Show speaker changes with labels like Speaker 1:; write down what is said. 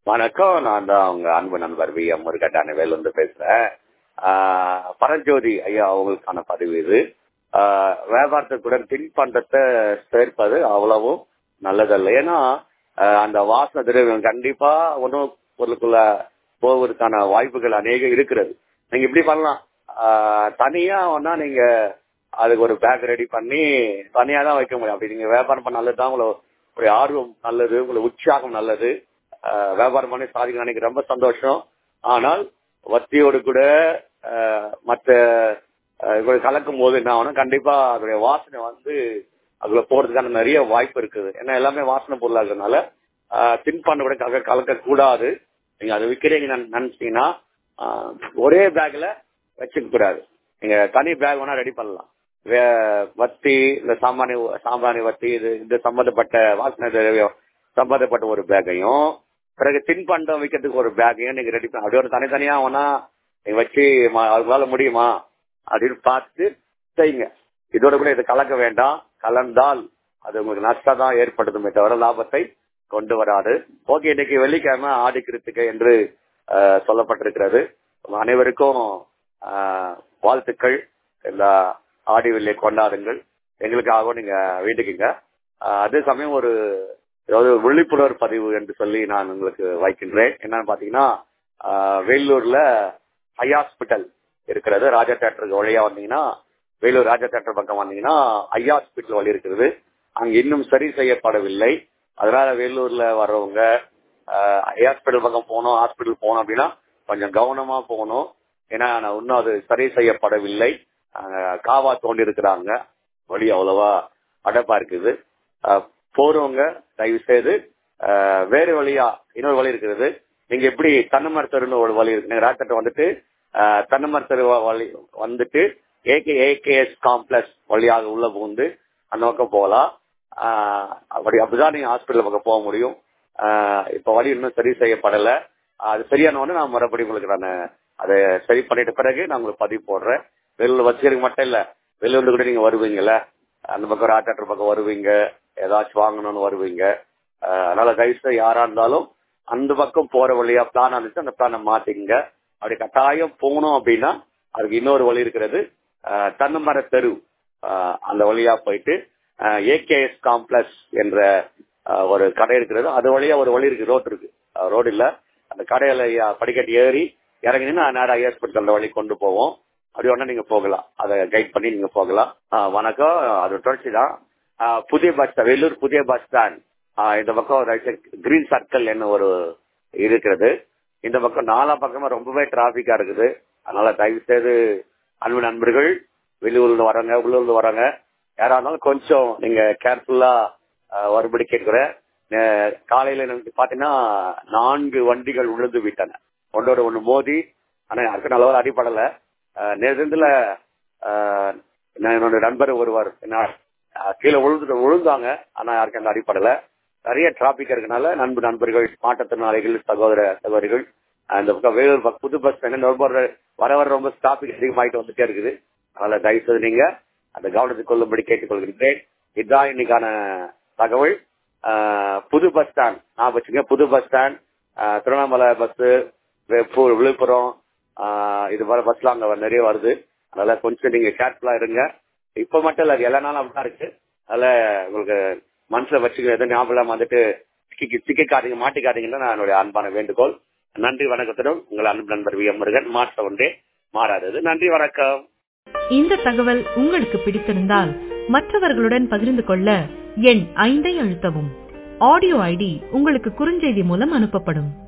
Speaker 1: வணக்கம் நான் தான் உங்க அன்பு நண்பர் வி எம் முருகட்டான வேலுந்து பேசுறேன் ஆஹ் பரஞ்சோதி ஐயா அவங்களுக்கான பதிவு இது ஆஹ் வியாபாரத்துக்குடன் தின்பண்டத்தை சேர்ப்பது அவ்வளவும் நல்லதல்ல ஏன்னா ஆஹ் அந்த வாசன திரவியம் கண்டிப்பா உணவு பொருளுக்குள்ள போவதற்கான வாய்ப்புகள் அநேகம் இருக்கிறது நீங்க இப்படி பண்ணலாம் ஆஹ் தனியா வேணா நீங்க அதுக்கு ஒரு பேக் ரெடி பண்ணி தனியா தான் வைக்க முடியும் அப்படி நீங்க வியாபாரம் பண்ண நல்லதுதான் உங்களை ஒரு ஆர்வம் நல்லது உங்களை உற்சாகம் நல்லது ஆஹ் வியாபாரம் பண்ணி சாதிக்க நினைக்க ரொம்ப சந்தோஷம் ஆனால் வத்தியோடு கூட ஆஹ் மற்ற ஆஹ் இவங்க கலக்கும் போது என்ன ஆகும்னா கண்டிப்பா அதோடைய வாசனை வந்து அதுல போறதுக்கான நிறைய வாய்ப்பு இருக்குது ஏன்னா எல்லாமே வாசனை பொருளா இருக்கிறதுனால ஆஹ் தின்பண்டம் கூட கலக்க கலக்க கூடாது நீங்க அதை விற்கிறீங்க நினைச்சீங்கன்னா ஆஹ் ஒரே பேக்ல வச்சுக்க கூடாது நீங்க தனி பேக் வேணா ரெடி பண்ணலாம் வே- வத்தி இந்த சாமானிய சாம்பிராணி வத்தி இது இந்த சம்பந்தப்பட்ட வாசனை திரவியம் சம்பந்தப்பட்ட ஒரு பேக்கையும் பிறகு தின்பண்டம் விற்கிறதுக்கு ஒரு பேக்கையும் நீங்க ரெடி பண்ண அப்படியே ஒரு தனித்தனியா வேணா நீங்க வச்சு ம- அவங்களால முடியுமா அப்படின்னு பார்த்து செய்யுங்க இதோட கூட இது கலக்க வேண்டாம் கலந்தால் அது உங்களுக்கு நஷ்டம் தான் ஏற்படுத்துமே தவிர லாபத்தை கொண்டு வராது ஓகே இன்னைக்கு வெள்ளிக்கிழமை ஆடி கிருத்திகை என்று ஆஹ், சொல்லப்பட்டிருக்கிறது உங்க அனைவருக்கும் ஆஹ், வாழ்த்துக்கள் எல்லா ஆடி வெள்ளியை கொண்டாடுங்கள் எங்களுக்காகவும் நீங்க வேண்டிக்குங்க ஆஹ், அதே சமயம் ஒரு ஏதாவது விழிப்புணர்வு பதிவு என்று சொல்லி நான் உங்களுக்கு வைக்கின்றேன் என்னன்னு பாத்தீங்கன்னா ஆஹ், வேலூர்ல ஹை ஹாஸ்பிட்டல் இருக்கிறது ராஜா தேட்டருக்கு வழியா வந்தீங்கன்னா வேலூர் ராஜா தேட்டர் பக்கம் வந்தீங்கன்னா ஐ ஹாஸ்பிட்டல் வழி இருக்குது அங்க இன்னும் சரி செய்யப்படவில்லை அதனால வேலூர்ல வர்றவங்க ஐ ஹாஸ்பிட்டல் பக்கம் போகணும் ஹாஸ்பிட்டல் போகணும் அப்படின்னா கொஞ்சம் கவனமா போகணும் ஏன்னா நான் இன்னும் அது சரி செய்யப்படவில்லை அஹ் காவா தோண்டி இருக்கிறாங்க வழி அவ்வளவா அடப்பா இருக்குது அஹ் போறவங்க தயவு செய்து அஹ் வேறு வழியா இன்னொரு வழி இருக்குது நீங்க எப்படி தன்னமரத்தருன்னு ஒரு வழி இருக்கு நீங்க ராக்கெட் வந்துட்டு அஹ் தன்னமரத்தரு வ- வழி வந்துட்டு ஏகே ஏகேஎஸ் காம்ப்ளெக்ஸ் வழியாக உள்ள புகுந்து அந்த பக்கம் போகலாம் ஆஹ் அப்படி அப்படிதான் நீங்க ஹாஸ்பிட்டல் பக்கம் போக முடியும் ஆஹ் இப்ப வழி இன்னும் சரி செய்யப்படல அது சரியான உடனே நான் மறுபடியும் உங்களுக்கு நான் அதை சரி பண்ணிட்ட பிறகு நான் உங்களுக்கு பதிவு போடுறேன் வெளியூர் வச்சுக்கிறதுக்கு மட்டும் இல்ல வெளியூர்ல கூட நீங்க வருவீங்கல்ல அந்த பக்கம் ராட்டாட்டர் பக்கம் வருவீங்க ஏதாச்சும் வாங்கணும்னு வருவீங்க ஆஹ் அதனால தயவுசெய்து யாரா இருந்தாலும் அந்த பக்கம் போற வழியா பிளான் இருந்துச்சு அந்த பிளானை மாத்திங்க அப்படி கட்டாயம் போகணும் அப்படின்னா அதுக்கு இன்னொரு வழி இருக்கிறது ஆஹ் தென்னமர தெரு ஆஹ் அந்த வழியா போயிட்டு ஏகேஎஸ் காம்ப்ளெக்ஸ் என்ற ஆஹ் ஒரு கடை இருக்கிறது அது வழியா ஒரு வழி இருக்கு ரோட் இருக்கு ரோடு இல்ல அந்த கடையில யா- படிக்கட்டு ஏறி இறங்கினா நேரா ஹாஸ்பிட்டல் அந்த வழி கொண்டு போவோம் அப்படி ஒண்ணா நீங்க போகலாம் அதை கைட் பண்ணி நீங்க போகலாம் ஆஹ் வணக்கம் அது தொடர்ச்சி தான் ஆஹ் புதிய பஸ் ஸ்டாண்ட் வேலூர் புதிய பஸ் ஸ்டாண்ட் ஆஹ் இந்த பக்கம் கிரீன் சர்க்கிள் என்ன ஒரு இருக்கிறது இந்த பக்கம் நாலா பக்கமா ரொம்பவே டிராபிக்கா இருக்குது அதனால தயவு செய்து அன்பு நண்பர்கள் வெளியூர்ல வராங்க உள்ளூர்ல வராங்க யாரா இருந்தாலும் கொஞ்சம் நீங்க கேர்ஃபுல்லா வரும்படி கேட்கிறேன் அஹ் காலையில எனக்கு பாத்தீங்கன்னா நான்கு வண்டிகள் விழுந்து விட்டன ஒன்றோட ஒண்ணு மோதி ஆனா யாருக்கும் நல்ல அடிப்படல நேரத்துல என்னோட நண்பர் ஒருவர் என்ன அஹ், கீழே விழுந்து விழுந்தாங்க ஆனா யாருக்கும் அந்த அடிப்படல நிறைய டிராபிக் இருக்கனால நண்பு நண்பர்கள் மாற்றுத்திறனாளிகள் சகோதர சகோதரிகள் அந்த பக்கம் வேலூர் பக்கம் புது பஸ் ஸ்டாண்ட் ரொம்ப வர வர ரொம்ப டிராபிக் அதிகமாயிட்டு வந்துட்டே இருக்குது அதனால தயவு செய்து நீங்க அந்த கவனத்துக்கு கொள்ளும்படி கேட்டுக்கொள்கிறேன் இதுதான் இன்னைக்கான தகவல் ஆஹ், புது பஸ் ஸ்டாண்ட் நான் வச்சுங்க புது பஸ் ஸ்டாண்ட் ஆஹ், திருவண்ணாமலை பஸ் விழுப்புரம் ஆஹ், இது மாதிரி பஸ்லாம் அங்க நிறைய வருது அதனால கொஞ்சம் நீங்க கேர்ஃபுல்லா இருங்க இப்ப மட்டும் இல்ல அது எல்லா நாளும் அப்படிதான் இருக்கு அதனால உங்களுக்கு மனசுல வச்சுக்க எதுவும் ஞாபகம் இல்லாம வந்துட்டு சிக்கி சிக்கிக்காதீங்க மாட்டிக்காதீங்கன்னு நான் என்னுடைய அன்பான வேண்டுகோள் நன்றி வணக்கத்துடன் உங்கள் அன்பு நண்பர் வி எம் முருகன் மாற்ற ஒன்றே மாறாதது நன்றி வணக்கம்
Speaker 2: இந்த தகவல் உங்களுக்கு பிடித்திருந்தால் மற்றவர்களுடன் பகிர்ந்து கொள்ள எண் ஐந்தை அழுத்தவும் ஆடியோ ஐடி உங்களுக்கு குறுஞ்செய்தி மூலம் அனுப்பப்படும்